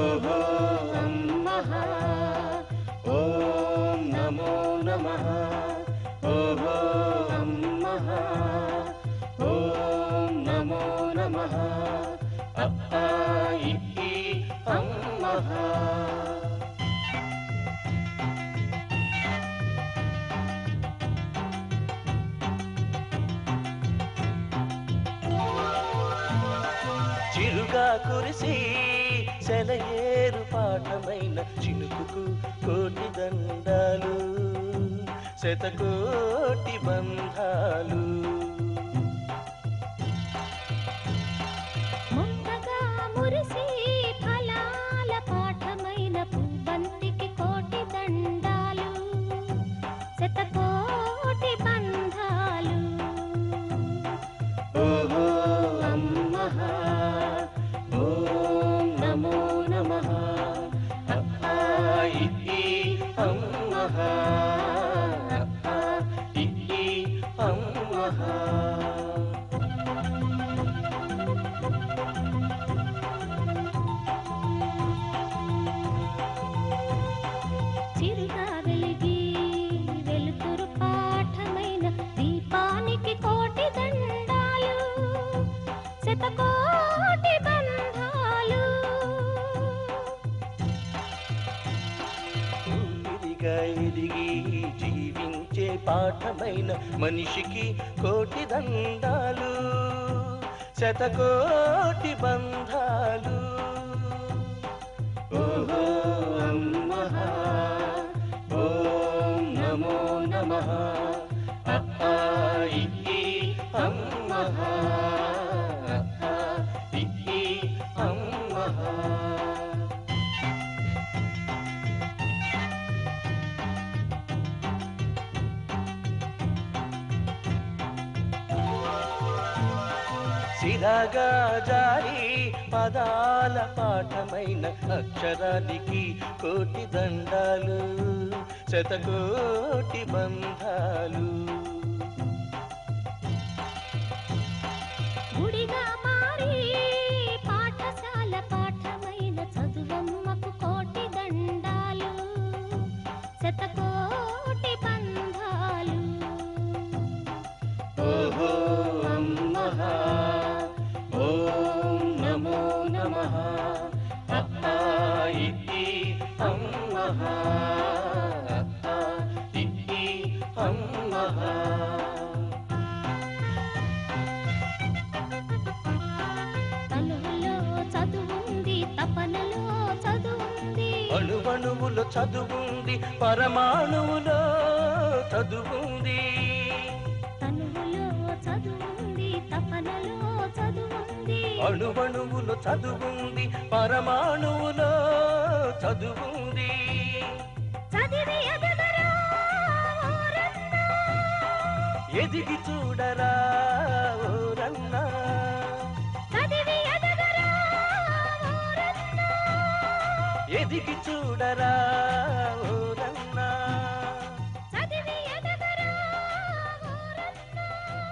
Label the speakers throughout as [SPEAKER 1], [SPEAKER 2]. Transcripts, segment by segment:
[SPEAKER 1] ఓహో అమ్మః ఓం నమో నమః ఓహో అమ్మః ఓం నమో నమః అప్పా ఇప్పి అమ్మః చిరుగా కురిసి సెలయేరు పాఠమైన చినుకుకు కోటి దండాలు శతకోటి బంధాలు
[SPEAKER 2] మొక్కగా మురిసి ఫలాల పాఠమైన పువ్వంతికి కోటి దండాలు శతకోటి బంధాలు
[SPEAKER 1] ఓహో అమ్మః ఓం నమో నమః అప్పా ఇప్పి అమ్మః అప్పా ఇప్పి అమ్మః
[SPEAKER 2] చిరుగా వెలిగి వెలుతురు పాఠమైన దీపానికి కోటి దండాలు శతకోటి బంధాలు
[SPEAKER 1] ఊపిరిగా ఎదిగి జీవించే పాఠమైన మనిషికి కోటి దండాలు శతకోటి బంధాలు ఓహో అమ్మః ఓం నమో నమః అప్పా ఇప్పి అమ్మః అప్పా ఇప్పి అమ్మః సిరాగా జారి పదాల పాఠమైన అక్షరానికి కోటి దండాలు శతకోటి బంధాలు
[SPEAKER 2] గుడిగా మారి పాఠశాల పాఠమైన చదువమ్మకు కోటి దండాలు శతకోటి బంధాలు
[SPEAKER 1] ఓహో అమ్మః ఓం నమో నమః అప్పా ఇప్పి అమ్మః అప్పా ఇప్పి అమ్మః
[SPEAKER 2] తనువులో చదువుంది తపనలో చదువుంది
[SPEAKER 1] అణువణువులో చదువుంది పరమాణువులో చదువుంది
[SPEAKER 2] తనువులో చదువుంది తపనలో చదువుంది
[SPEAKER 1] అణువణువులో చదువుంది పరమాణువులో చదువుంది
[SPEAKER 2] చదివి ఎదగరా ఓరన్నా.
[SPEAKER 1] ఎదిగి చూడరా ఓరన్నా
[SPEAKER 2] చదివి ఎదగరా ఓరన్నా.
[SPEAKER 1] ఎదిగి చూడరా ఓరన్నా
[SPEAKER 2] చదివి ఎదగరా ఓరన్నా.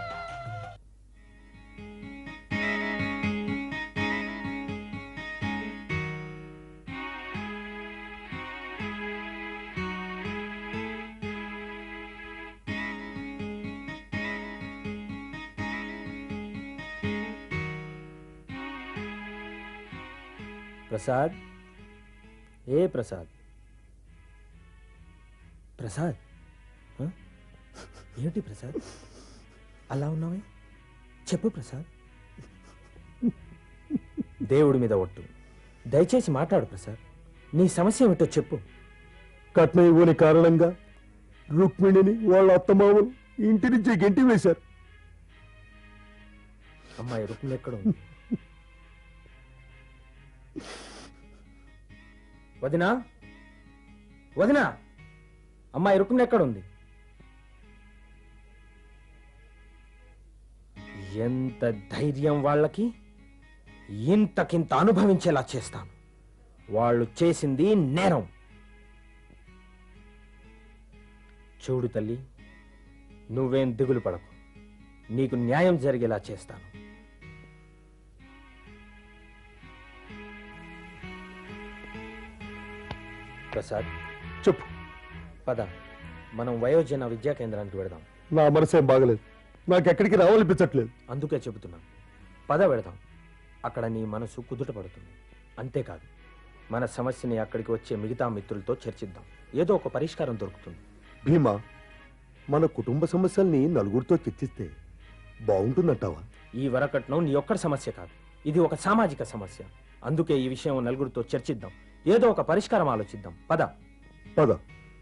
[SPEAKER 3] ప్రసాద్ ఏ ప్రసాద్ ప్రసాద్ ఆ? ఏమిటి ప్రసాద్ అలా ఉన్నావే చెప్పు ప్రసాద్ దేవుడి మీద ఒట్టు దయచేసి మాట్లాడు ప్రసాద్ నీ సమస్య ఏమిటో చెప్పు
[SPEAKER 4] కట్నం ఇవ్వని కారణంగా రుక్మిణిని వాళ్ళ అత్తమామలు ఇంటి నుంచి గెంటి వేశారు
[SPEAKER 3] అమ్మాయి రుక్మిణి ఎక్కడ ఉంది వదినా వదినా అమ్మాయి రుక్మిణి ఎక్కడ ఉంది ఎంత ధైర్యం వాళ్ళకి ఇంతకింత అనుభవించేలా చేస్తాను వాళ్ళు చేసింది నేరం చూడు తల్లి నువ్వేం దిగులు పడకు నీకు న్యాయం జరిగేలా చేస్తాను ప్రసాద్
[SPEAKER 4] చెప్పు
[SPEAKER 3] పద మనం వయోజన విద్యా కేంద్రానికి వెళదాం
[SPEAKER 4] నా మనసేం బాగలేదు నాకు ఎక్కడికి రావాలనిపించట్లేదు
[SPEAKER 3] అందుకే చెబుతున్నాం పద వెళదాం అక్కడ నీ మనసు కుదుట పడుతుంది అంతేకాదు మన సమస్యని అక్కడికి వచ్చే మిగతా మిత్రులతో చర్చిద్దాం ఏదో ఒక పరిష్కారం దొరుకుతుంది
[SPEAKER 4] భీమా మన కుటుంబ సమస్యల్ని నలుగురితో చర్చిస్తే బాగుంటుందంటావా
[SPEAKER 3] ఈ వరకట్నం నీ ఒక్కడి సమస్య కాదు ఇది ఒక సామాజిక సమస్య అందుకే ఈ విషయం నలుగురితో చర్చిద్దాం ఏదో ఒక పరిష్కారం ఆలోచిద్దాం పద
[SPEAKER 4] పద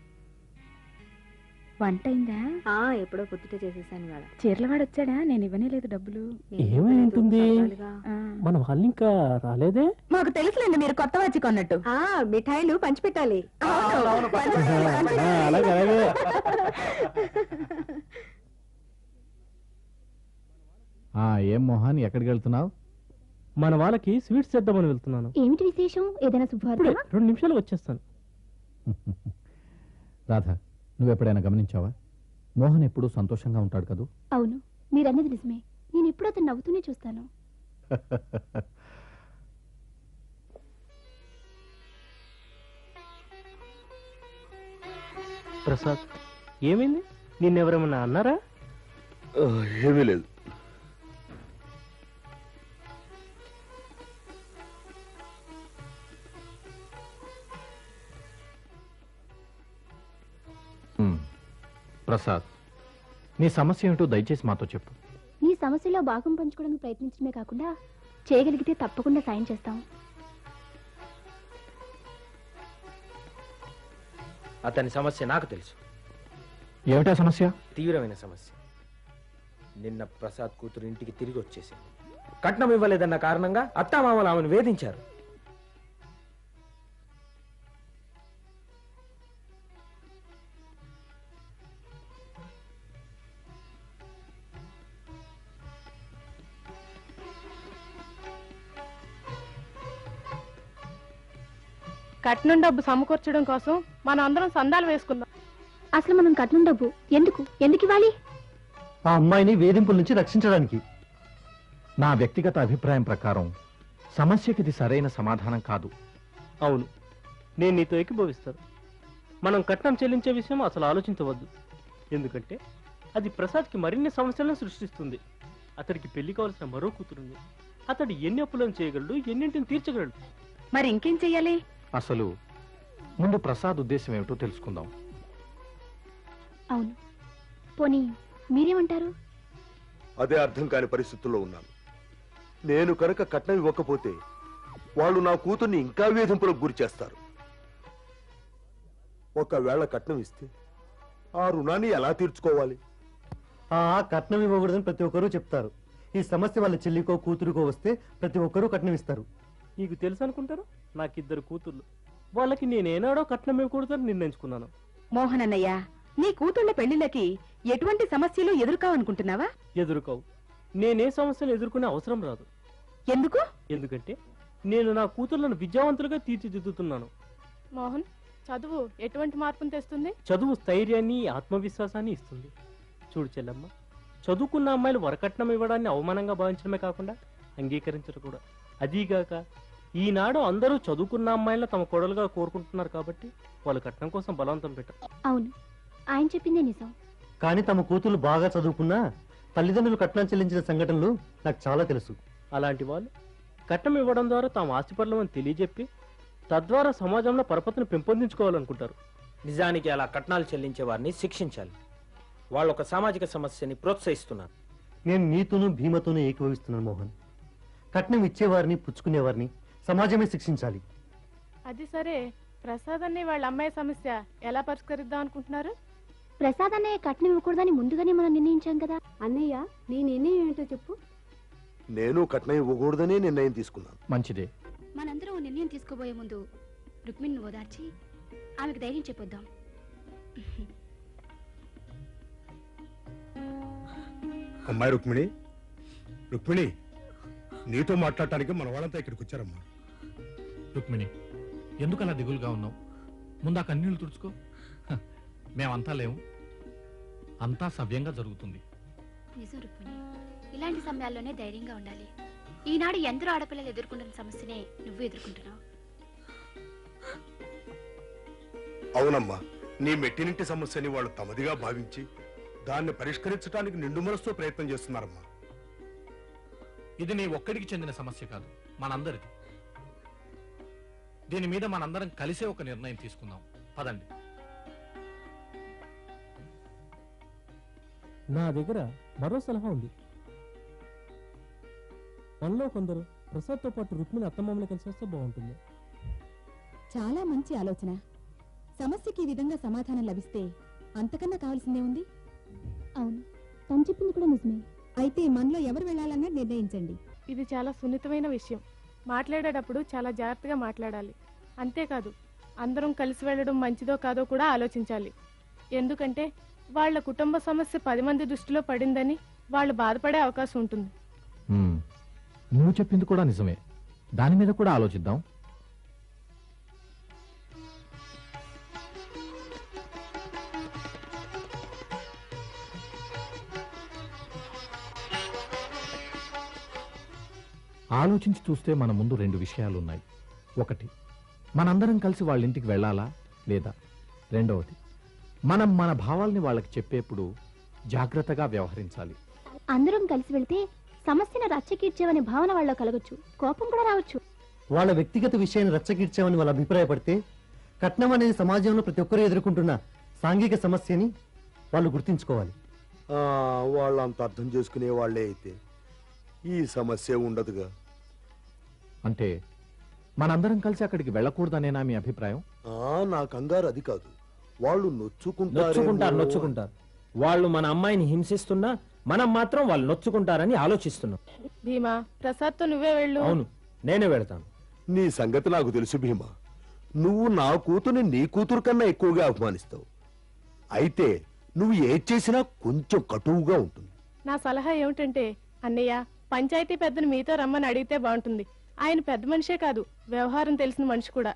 [SPEAKER 2] వంట అయిందా
[SPEAKER 5] ఆ ఎప్పుడో పొద్దుట చేసేసాను ఇవాళ
[SPEAKER 2] చీరల వాడు వచ్చాడా నేను ఇవ్వనే లేదు డబ్బులు
[SPEAKER 5] నేను
[SPEAKER 6] ఏమై
[SPEAKER 5] ఇవ్వలేదు,
[SPEAKER 6] ఉంటుంది?
[SPEAKER 5] సరదాలుగా.
[SPEAKER 2] ఆ.
[SPEAKER 6] మన వాళ్ళు ఇంకా రాలేదే
[SPEAKER 2] మాకు తెలుసులేండి మీరు కొత్త వచ్చి కొన్నట్టు
[SPEAKER 5] ఆ మిఠాయిలు పంచిపెట్టాలి
[SPEAKER 6] ఆ, అలాగే అలాగే
[SPEAKER 7] ఆ ఏం మోహన్ ఎక్కడికి వెళ్తున్నావు
[SPEAKER 6] మన వాళ్ళకి స్వీట్స్ చేద్దామని వెళ్తున్నాను
[SPEAKER 2] ఏమిటి విశేషం ఏదైనా
[SPEAKER 6] ఇప్పుడే
[SPEAKER 2] శుభవార్త
[SPEAKER 6] రెండు నిమిషాలు వచ్చేస్తాను
[SPEAKER 7] రాధ నువ్వు ఎప్పుడైనా గమనించావా మోహన్ ఎప్పుడూ సంతోషంగా ఉంటాడు కదూ
[SPEAKER 2] అవును మీరన్నది నిజమే నేను ఎప్పుడూ అతను నవ్వుతూనే చూస్తాను
[SPEAKER 6] ప్రసాద్ ఏమైంది నిన్నెవరేమన్నా అన్నారా
[SPEAKER 4] ఏమీ లేదు
[SPEAKER 7] ఉమ్. ప్రసాద్ నీ సమస్య ఏమిటో దయచేసి మాతో చెప్పు
[SPEAKER 2] నీ సమస్యలో భాగం పంచుకోవడానికి ప్రయత్నించడమే కాకుండా చేయగలిగితే తప్పకుండా సాయం చేస్తాం
[SPEAKER 3] అతని సమస్య నాకు తెలుసు
[SPEAKER 7] ఏమిటా సమస్య
[SPEAKER 3] తీవ్రమైన సమస్య నిన్న ప్రసాద్ కూతురు ఇంటికి తిరిగి వచ్చేసింది కట్నం ఇవ్వలేదన్న కారణంగా అత్తామామలు ఆమెను వేధించారు
[SPEAKER 8] కట్నం డబ్బు సమకూర్చడం కోసం మనం అందరం సందాలు వేసుకుందాం
[SPEAKER 2] అసలు మనం కట్నం డబ్బు ఎందుకు ఎందుకు ఇవ్వాలి
[SPEAKER 6] ఆ అమ్మాయిని వేధింపుల నుంచి రక్షించడానికి
[SPEAKER 7] నా వ్యక్తిగత అభిప్రాయం ప్రకారం సమస్యకి ఇది సరైన సమాధానం కాదు
[SPEAKER 6] అవును నేను నీతో ఏకీభవిస్తాను మనం కట్నం చెల్లించే విషయం అసలు ఆలోచించవద్దు ఎందుకంటే అది ప్రసాద్కి మరిన్ని సమస్యలను సృష్టిస్తుంది అతడికి పెళ్లి కావాల్సిన మరో కూతురుంది అతడు ఎన్ని అప్పులను చేయగలడు ఎన్నింటిని తీర్చగలడు
[SPEAKER 8] మరి ఇంకేం చెయ్యాలి
[SPEAKER 7] అసలు ముందు ప్రసాద్ ఉద్దేశం ఏమిటో తెలుసుకుందాం
[SPEAKER 2] అవును పోనీ మీరేమంటారు
[SPEAKER 4] అదే అర్థం కాని పరిస్థితుల్లో ఉన్నాను నేను కనుక కట్నం ఇవ్వకపోతే వాళ్ళు నా కూతుర్ని ఇంకా వేధింపులకు గురి చేస్తారు ఒకవేళ కట్నం ఇస్తే ఆ రుణాన్ని ఎలా తీర్చుకోవాలి
[SPEAKER 9] ఆ కట్నం ఇవ్వకూడదని ప్రతి ఒక్కరూ చెప్తారు ఈ సమస్య వాళ్ళ చెల్లికో కూతురుకో వస్తే ప్రతి ఒక్కరూ కట్నం ఇస్తారు
[SPEAKER 6] నీకు తెలుసు అనుకుంటారు నాకు ఇద్దరు కూతుర్లు వాళ్ళకి నేనేనాడో కట్నం ఇవ్వకూడదని నిర్ణయించుకున్నాను
[SPEAKER 8] మోహన్ అన్నయ్య నీ కూతుళ్ళ పెళ్లిళ్ళకి ఎటువంటి సమస్యలు ఎదుర్కోవనుకుంటున్నావా
[SPEAKER 6] ఎదురుకోవు నేనే సమస్యలు ఎదుర్కొనే అవసరం రాదు
[SPEAKER 8] ఎందుకు
[SPEAKER 6] ఎందుకంటే నేను నా కూతుర్లను విద్యావంతులుగా తీర్చిదిద్దుతున్నాను
[SPEAKER 8] మోహన్ చదువు ఎటువంటి మార్పును తెస్తుంది
[SPEAKER 6] చదువు స్థైర్యాన్ని ఆత్మవిశ్వాసాన్ని ఇస్తుంది చూడు చెల్లమ్మ చదువుకున్న అమ్మాయిలు వరకట్నం ఇవ్వడాన్ని అవమానంగా భావించడమే కాకుండా అంగీకరించరు కూడా అదీగాక ఈనాడు అందరూ చదువుకున్న అమ్మాయిలను తమ కొడలుగా కోరుకుంటున్నారు కాబట్టి వాళ్ళు కట్నం కోసం బలవంతం పెట్టరు
[SPEAKER 2] అవును ఆయన చెప్పిందే నిజం
[SPEAKER 9] కానీ తమ కూతురు బాగా చదువుకున్నా తల్లిదండ్రులు కట్నం చెల్లించిన సంఘటనలు నాకు చాలా తెలుసు
[SPEAKER 6] అలాంటి వాళ్ళు కట్నం ఇవ్వడం ద్వారా తాము ఆస్తిపరులమని తెలియజెప్పి తద్వారా సమాజంలో పరపతిని పెంపొందించుకోవాలనుకుంటారు
[SPEAKER 3] నిజానికి అలా కట్నాలు చెల్లించే వారిని శిక్షించాలి వాళ్ళు ఒక సామాజిక సమస్యని ప్రోత్సహిస్తున్నారు
[SPEAKER 9] నేను నీతోనూ భీమతోనూ ఏకీభవిస్తున్నాను మోహన్ కట్నం ఇచ్చేవారిని పుచ్చుకునేవారిని సమాజమే శిక్షించాలి
[SPEAKER 8] అది సరే ప్రసాద్ అన్నయ్య వాళ్ళ అమ్మాయి సమస్య ఎలా పరిష్కరిద్దాం అనుకుంటున్నారు
[SPEAKER 2] ప్రసాద్ అన్నయ్య కట్నం ఇవ్వకూడదని ముందుగానే మనం నిర్ణయించాం కదా
[SPEAKER 5] అన్నయ్య నీ నిర్ణయం ఏంటో చెప్పు
[SPEAKER 4] నేను కట్నం ఇవ్వకూడదనే నిర్ణయం తీసుకున్నాను
[SPEAKER 7] మంచిదే
[SPEAKER 2] మనందరం ఓ నిర్ణయం తీసుకోబోయే ముందు రుక్మిణిని ఓదార్చి ఆమెకు ధైర్యం చెప్పొద్దాం
[SPEAKER 4] అమ్మాయి రుక్మిణి రుక్మిణి నీతో మాట్లాడటానికి మన వాళ్ళంతా ఇక్కడికి వచ్చారమ్మా
[SPEAKER 7] రుక్మిణి ఎందుకు అలా దిగులుగా ఉన్నావు ముందా కన్నీళ్లు తుడుచుకో హ, మేమంతా లేము అంతా సవ్యంగా జరుగుతుంది
[SPEAKER 2] నిజం రుక్మిణి ఇలాంటి సమయాల్లోనే ధైర్యంగా ఉండాలి ఈనాడు ఎందరో ఆడపిల్లలు ఎదుర్కొంటున్న సమస్యనే నువ్వు ఎదుర్కొంటున్నావు
[SPEAKER 10] అవునమ్మా నీ మెట్టినింటి సమస్యని వాళ్ళు తమదిగా భావించి దాన్ని పరిష్కరించడానికి నిండు మనసుతో ప్రయత్నం చేస్తున్నారమ్మా
[SPEAKER 7] ఇది నీ ఒక్కడికి చెందిన సమస్య కాదు మనందరిది దీని మీద మనందరం కలిసే ఒక నిర్ణయం తీసుకుందాం పదండి
[SPEAKER 6] నా దగ్గర మరో సలహా ఉంది మనలో కొందరు ప్రసాద్తో పాటు రుక్మిణి అత్తమామని కలిసి వస్తే బాగుంటుంది
[SPEAKER 5] చాలా మంచి ఆలోచన సమస్యకి ఈ విధంగా సమాధానం లభిస్తే అంతకన్నా కావాల్సిందే ఉంది అవును తను చెప్పింది కూడా నిజమే అయితే మనలో ఎవరు వెళ్ళాలన్నది నిర్ణయించండి
[SPEAKER 8] ఇది చాలా సున్నితమైన విషయం మాట్లాడేటప్పుడు చాలా జాగ్రత్తగా మాట్లాడాలి అంతేకాదు అందరం కలిసి వెళ్ళడం మంచిదో కాదో కూడా ఆలోచించాలి ఎందుకంటే వాళ్ళ కుటుంబ సమస్య పది మంది దృష్టిలో పడిందని వాళ్ళు బాధపడే అవకాశం ఉంటుంది
[SPEAKER 7] నువ్వు చెప్పింది కూడా నిజమే దాని మీద కూడా ఆలోచిద్దాం ఆలోచించి చూస్తే మన ముందు రెండు విషయాలున్నాయి ఒకటి మనందరం కలిసి వాళ్ళ ఇంటికి వెళ్ళాలా లేదా రెండవది మనం మన భావాల్ని వాళ్ళకి చెప్పేప్పుడు జాగ్రత్తగా వ్యవహరించాలి
[SPEAKER 2] అందరం కలిసి వెళ్తే సమస్యను రచ్చకీర్చేవనే భావన వాళ్ళలో కలగచ్చు కోపం కూడా రావచ్చు
[SPEAKER 9] వాళ్ళ వ్యక్తిగత విషయాన్ని రచ్చగిడ్చామని వాళ్ళు అభిప్రాయపడితే కట్నం అనేది సమాజంలో ప్రతి ఒక్కరూ ఎదుర్కొంటున్న సాంఘిక సమస్యని వాళ్ళు గుర్తించుకోవాలి
[SPEAKER 4] ఆ, వాళ్ళంత అర్థం చేసుకునే వాళ్ళే అయితే ఈ సమస్య ఉండదుగా
[SPEAKER 7] అంటే మనందరం కలిసి అక్కడికి వెళ్ళకూడదనేనా మీ అభిప్రాయం
[SPEAKER 4] ఆ నా కంగారు అది కాదు వాళ్ళు
[SPEAKER 3] నొచ్చుకుంటారు
[SPEAKER 4] నొచ్చుకుంటారు
[SPEAKER 3] నొచ్చుకుంటారు వాళ్ళు మన అమ్మాయిని హింసిస్తున్నా మనం మాత్రం వాళ్ళు నొచ్చుకుంటారని ఆలోచిస్తున్నాం
[SPEAKER 8] భీమా ప్రసాద్తో నువ్వే వెళ్ళు
[SPEAKER 3] అవును నేనే వెళ్తాను
[SPEAKER 4] నీ సంగతి నాకు తెలుసు భీమా నువ్వు నా కూతుర్ని నీ కూతురు కన్నా ఎక్కువగా అభిమానిస్తావు అయితే నువ్వు ఏది చేసినా కొంచెం కటువుగా ఉంటుంది
[SPEAKER 8] నా సలహా ఏమిటంటే అన్నయ్య పంచాయతీ పెద్దను మీతో రమ్మని అడిగితే బాగుంటుంది ఆయన పెద్ద మనిషే కాదు వ్యవహారం తెలిసిన మనిషి కూడా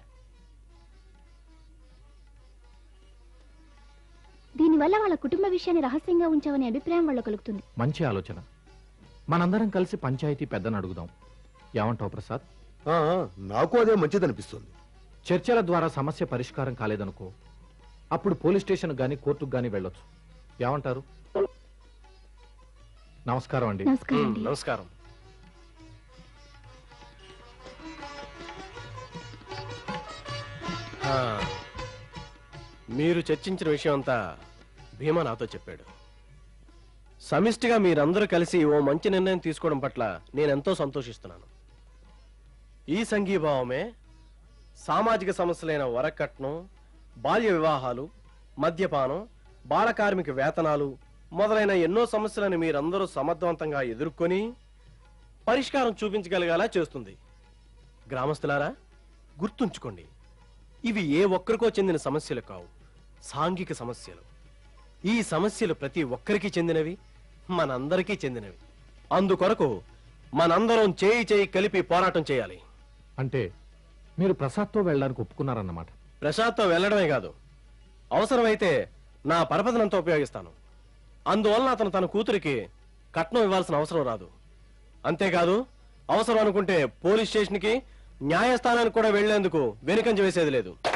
[SPEAKER 2] దీనివల్ల వాళ్ళ కుటుంబ విషయాన్ని రహస్యంగా ఉంచావనే అభిప్రాయం వాళ్ళ కలుగుతుంది
[SPEAKER 7] మంచి ఆలోచన మనందరం కలిసి పంచాయతీ పెద్దను అడుగుదాం ఏమంటావు ప్రసాద్
[SPEAKER 4] ఆ, నాకు అదే మంచిదనిపిస్తుంది
[SPEAKER 7] చర్చల ద్వారా సమస్య పరిష్కారం కాలేదనుకో అప్పుడు పోలీస్ స్టేషన్ గాని కోర్టుకు గాని వెళ్ళొచ్చు ఏమంటారు నమస్కారం అండి
[SPEAKER 2] నమస్కారం అండి
[SPEAKER 1] నమస్కారం ఆ, మీరు చర్చించిన విషయం అంతా భీమా నాతో చెప్పాడు సమిష్టిగా మీరందరూ కలిసి ఓ మంచి నిర్ణయం తీసుకోవడం పట్ల నేనెంతో సంతోషిస్తున్నాను ఈ సంఘీభావమే సామాజిక సమస్యలైన వరకట్నం బాల్య వివాహాలు మద్యపానం బాల కార్మిక వేతనాలు మొదలైన ఎన్నో సమస్యలను మీరందరూ సమర్థవంతంగా ఎదుర్కొని పరిష్కారం చూపించగలిగేలా చేస్తుంది గ్రామస్తులారా గుర్తుంచుకోండి ఇవి ఏ ఒక్కరికో చెందిన సమస్యలు కావు సాంఘిక సమస్యలు ఈ సమస్యలు ప్రతి ఒక్కరికి చెందినవి మనందరికీ చెందినవి అందుకొరకు మనందరం చేయి చేయి కలిపి పోరాటం చేయాలి
[SPEAKER 7] అంటే మీరు ప్రసాద్తో వెళ్ళడానికి ఒప్పుకున్నారన్నమాట
[SPEAKER 1] ప్రసాద్తో వెళ్ళడమే కాదు అవసరమైతే నా పరపదనంతా ఉపయోగిస్తాను అందువలన అతను తన కూతురికి కట్నం ఇవ్వాల్సిన అవసరం రాదు అంతేకాదు అవసరం అనుకుంటే పోలీస్ స్టేషన్కి న్యాయస్థానానికి కూడా వెళ్లేందుకు వెనుకంజ వేసేది లేదు